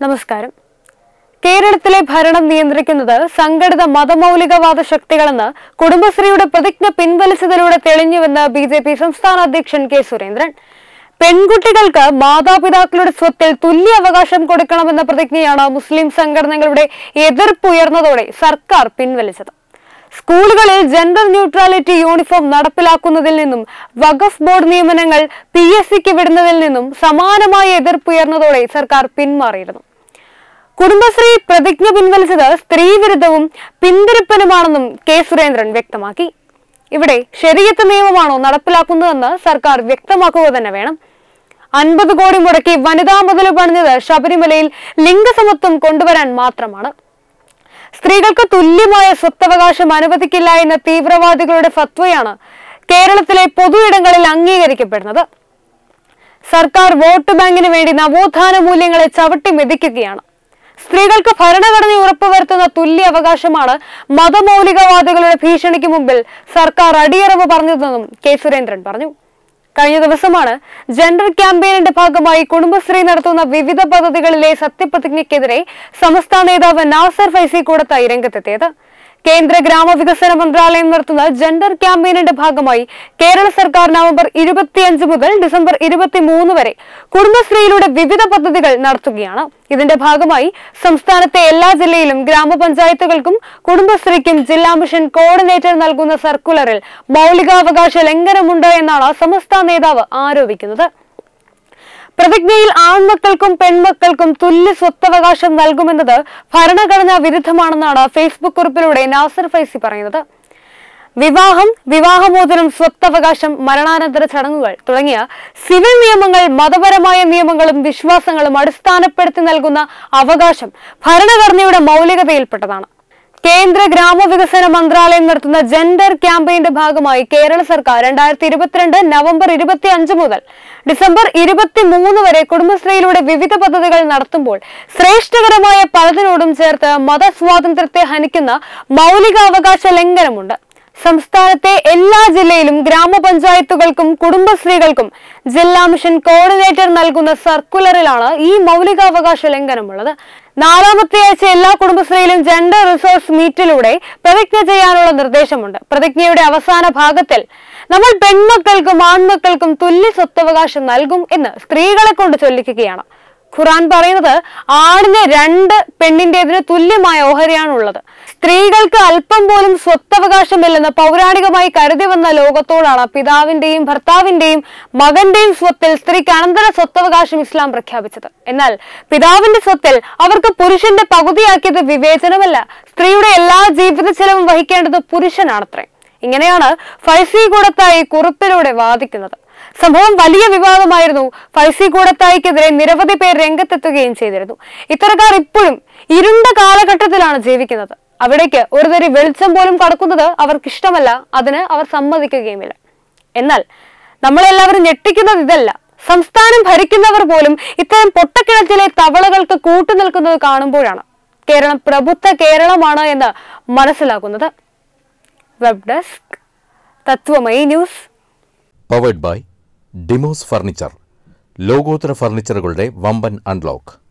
നമസ്കാരം കേരളത്തിലെ ഭരണം നിയന്ത്രിക്കുന്നത് സംഘടിത മതമൗലികവാദ ശക്തികളെന്ന് കുടുംബശ്രീയുടെ പ്രതിജ്ഞ പിൻവലിച്ചതിലൂടെ തെളിഞ്ഞുവെന്ന് ബി ജെ പി സംസ്ഥാന അധ്യക്ഷൻ കെ സുരേന്ദ്രൻ പെൺകുട്ടികൾക്ക് മാതാപിതാക്കളുടെ സ്വത്തിൽ തുല്യ അവകാശം കൊടുക്കണമെന്ന പ്രതിജ്ഞയാണ് മുസ്ലിം സംഘടനകളുടെ എതിർപ്പ് ഉയർന്നതോടെ സർക്കാർ പിൻവലിച്ചത് സ്കൂളുകളിൽ ജെൻഡർ ന്യൂട്രാലിറ്റി യൂണിഫോം നടപ്പിലാക്കുന്നതിൽ നിന്നും വഖഫ് ബോർഡ് നിയമനങ്ങൾ പി എസ് സിക്ക് വിടുന്നതിൽ നിന്നും സമാനമായ എതിർപ്പുയർന്നതോടെ സർക്കാർ പിന്മാറിയിരുന്നു കുടുംബശ്രീ പ്രതിജ്ഞ പിൻവലിച്ചത് സ്ത്രീവിരുദ്ധവും പിന്തിരിപ്പനുമാണെന്നും കെ സുരേന്ദ്രൻ വ്യക്തമാക്കി ഇവിടെ ശരിയത്ത് നിയമമാണോ നടപ്പിലാക്കുന്നതെന്ന് സർക്കാർ വ്യക്തമാക്കുക തന്നെ വേണം അൻപത് കോടി മുടക്കി വനിതാ മുതൽ പണിഞ്ഞത് ശബരിമലയിൽ ലിംഗസമത്വം കൊണ്ടുവരാൻ മാത്രമാണ് സ്ത്രീകൾക്ക് തുല്യമായ സ്വത്തവകാശം അനുവദിക്കില്ല എന്ന തീവ്രവാദികളുടെ ഫത്വയാണ് കേരളത്തിലെ പൊതുയിടങ്ങളിൽ അംഗീകരിക്കപ്പെടുന്നത് സർക്കാർ വോട്ട് ബാങ്കിന് വേണ്ടി നവോത്ഥാന മൂല്യങ്ങളെ ചവിട്ടി മെതിക്കുകയാണ് സ്ത്രീകൾക്ക് ഭരണഘടന ഉറപ്പുവരുത്തുന്ന തുല്യ അവകാശമാണ് മതമൗലികവാദികളുടെ ഭീഷണിക്ക് മുമ്പിൽ സർക്കാർ അടിയറവ് പറഞ്ഞതെന്നും കെ സുരേന്ദ്രൻ പറഞ്ഞു കഴിഞ്ഞ ദിവസമാണ് ജെൻഡർ ക്യാമ്പയിനിന്റെ ഭാഗമായി കുടുംബശ്രീ നടത്തുന്ന വിവിധ പദ്ധതികളിലെ സത്യപ്രതിജ്ഞയ്ക്കെതിരെ സംസ്ഥാന നേതാവ് നാസർ ഫൈസി കൂടത്തായി രംഗത്തെത്തിയത് കേന്ദ്ര ഗ്രാമവികസന മന്ത്രാലയം നടത്തുന്ന ജെൻഡർ ക്യാമ്പയിനിന്റെ ഭാഗമായി കേരള സർക്കാർ നവംബർ ഇരുപത്തിയഞ്ച് മുതൽ ഡിസംബർ ഇരുപത്തിമൂന്ന് വരെ കുടുംബശ്രീയിലൂടെ വിവിധ പദ്ധതികൾ നടത്തുകയാണ് ഇതിന്റെ ഭാഗമായി സംസ്ഥാനത്തെ എല്ലാ ജില്ലയിലും ഗ്രാമപഞ്ചായത്തുകൾക്കും കുടുംബശ്രീക്കും ജില്ലാ മിഷൻ കോർഡിനേറ്റർ നൽകുന്ന സർക്കുലറിൽ മൗലികാവകാശ ലംഘനമുണ്ട് എന്നാണ് സമസ്ത നേതാവ് ആരോപിക്കുന്നത് പ്രതിജ്ഞയിൽ ആൺമക്കൾക്കും പെൺമക്കൾക്കും തുല്യ സ്വത്തവകാശം നൽകുമെന്നത് ഭരണഘടനാ വിരുദ്ധമാണെന്നാണ് ഫേസ്ബുക്ക് കുറിപ്പിലൂടെ നാസർ ഫൈസി പറയുന്നത് വിവാഹം വിവാഹമോചനം സ്വത്തവകാശം മരണാനന്തര ചടങ്ങുകൾ തുടങ്ങിയ സിവിൽ നിയമങ്ങൾ മതപരമായ നിയമങ്ങളും വിശ്വാസങ്ങളും അടിസ്ഥാനപ്പെടുത്തി നൽകുന്ന അവകാശം ഭരണഘടനയുടെ മൗലികതയിൽപ്പെട്ടതാണ് കേന്ദ്ര ഗ്രാമവികസന മന്ത്രാലയം നടത്തുന്ന ജെൻഡർ ക്യാമ്പയിന്റെ ഭാഗമായി കേരള സർക്കാർ രണ്ടായിരത്തി ഇരുപത്തിരണ്ട് നവംബർ ഇരുപത്തി അഞ്ച് മുതൽ ഡിസംബർ ഇരുപത്തി മൂന്ന് വരെ കുടുംബശ്രീയിലൂടെ വിവിധ പദ്ധതികൾ നടത്തുമ്പോൾ ശ്രേഷ്ഠകരമായ പലതിനോടും ചേർത്ത് മതസ്വാതന്ത്ര്യത്തെ ഹനിക്കുന്ന മൗലികാവകാശ ലംഘനമുണ്ട് സംസ്ഥാനത്തെ എല്ലാ ജില്ലയിലും ഗ്രാമപഞ്ചായത്തുകൾക്കും കുടുംബശ്രീകൾക്കും ജില്ലാ മിഷൻ കോർഡിനേറ്റർ നൽകുന്ന സർക്കുലറിലാണ് ഈ മൗലികാവകാശ ലംഘനമുള്ളത് നാലാമത്തെ ആഴ്ച എല്ലാ കുടുംബശ്രീയിലും ജെൻഡർ റിസോഴ്സ് മീറ്റിലൂടെ പ്രതിജ്ഞ ചെയ്യാനുള്ള നിർദ്ദേശമുണ്ട് പ്രതിജ്ഞയുടെ അവസാന ഭാഗത്തിൽ നമ്മൾ പെൺമക്കൾക്കും ആൺമക്കൾക്കും തുല്യ സ്വത്തവകാശം നൽകും എന്ന് സ്ത്രീകളെ കൊണ്ട് ചൊല്ലിക്കുകയാണ് ഖുറാൻ പറയുന്നത് ആണിന് രണ്ട് പെണ്ണിന്റേതിന് തുല്യമായ ഓഹരിയാണ് ഉള്ളത് സ്ത്രീകൾക്ക് അല്പം പോലും സ്വത്തവകാശമില്ലെന്ന് പൗരാണികമായി കരുതി വന്ന ലോകത്തോടാണ് പിതാവിന്റെയും ഭർത്താവിന്റെയും മകന്റെയും സ്വത്തിൽ സ്ത്രീക്ക് അനന്തര സ്വത്തവകാശം ഇസ്ലാം പ്രഖ്യാപിച്ചത് എന്നാൽ പിതാവിന്റെ സ്വത്തിൽ അവർക്ക് പുരുഷന്റെ പകുതിയാക്കിയത് വിവേചനമല്ല സ്ത്രീയുടെ എല്ലാ ജീവിത ചെലവും വഹിക്കേണ്ടത് പുരുഷനാണത്രേ ഇങ്ങനെയാണ് ഫൈസി കൂടത്തായി കുറിപ്പിലൂടെ വാദിക്കുന്നത് സംഭവം വലിയ വിവാദമായിരുന്നു ഫൈസി കൂടത്തായിക്കെതിരെ നിരവധി പേർ രംഗത്തെത്തുകയും ചെയ്തിരുന്നു ഇത്തരക്കാർ ഇപ്പോഴും ഇരുണ്ട കാലഘട്ടത്തിലാണ് ജീവിക്കുന്നത് അവിടേക്ക് ഒരു തരി വെളിച്ചം പോലും കടക്കുന്നത് അവർക്ക് ഇഷ്ടമല്ല അതിന് അവർ സമ്മതിക്കുകയുമില്ല എന്നാൽ നമ്മളെല്ലാവരും ഞെട്ടിക്കുന്നത് ഇതല്ല സംസ്ഥാനം ഭരിക്കുന്നവർ പോലും ഇത്തരം പൊട്ടക്കിണറ്റിലെ തവളകൾക്ക് കൂട്ടുനിൽക്കുന്നത് കാണുമ്പോഴാണ് കേരളം പ്രബുദ്ധ കേരളമാണ് എന്ന് മനസ്സിലാക്കുന്നത് web desk Tatwamayi news powered by Demos furniture ലോകോത്തര ഫർണിച്ചറുകളുടെ വമ്പൻ അൺലോക്ക്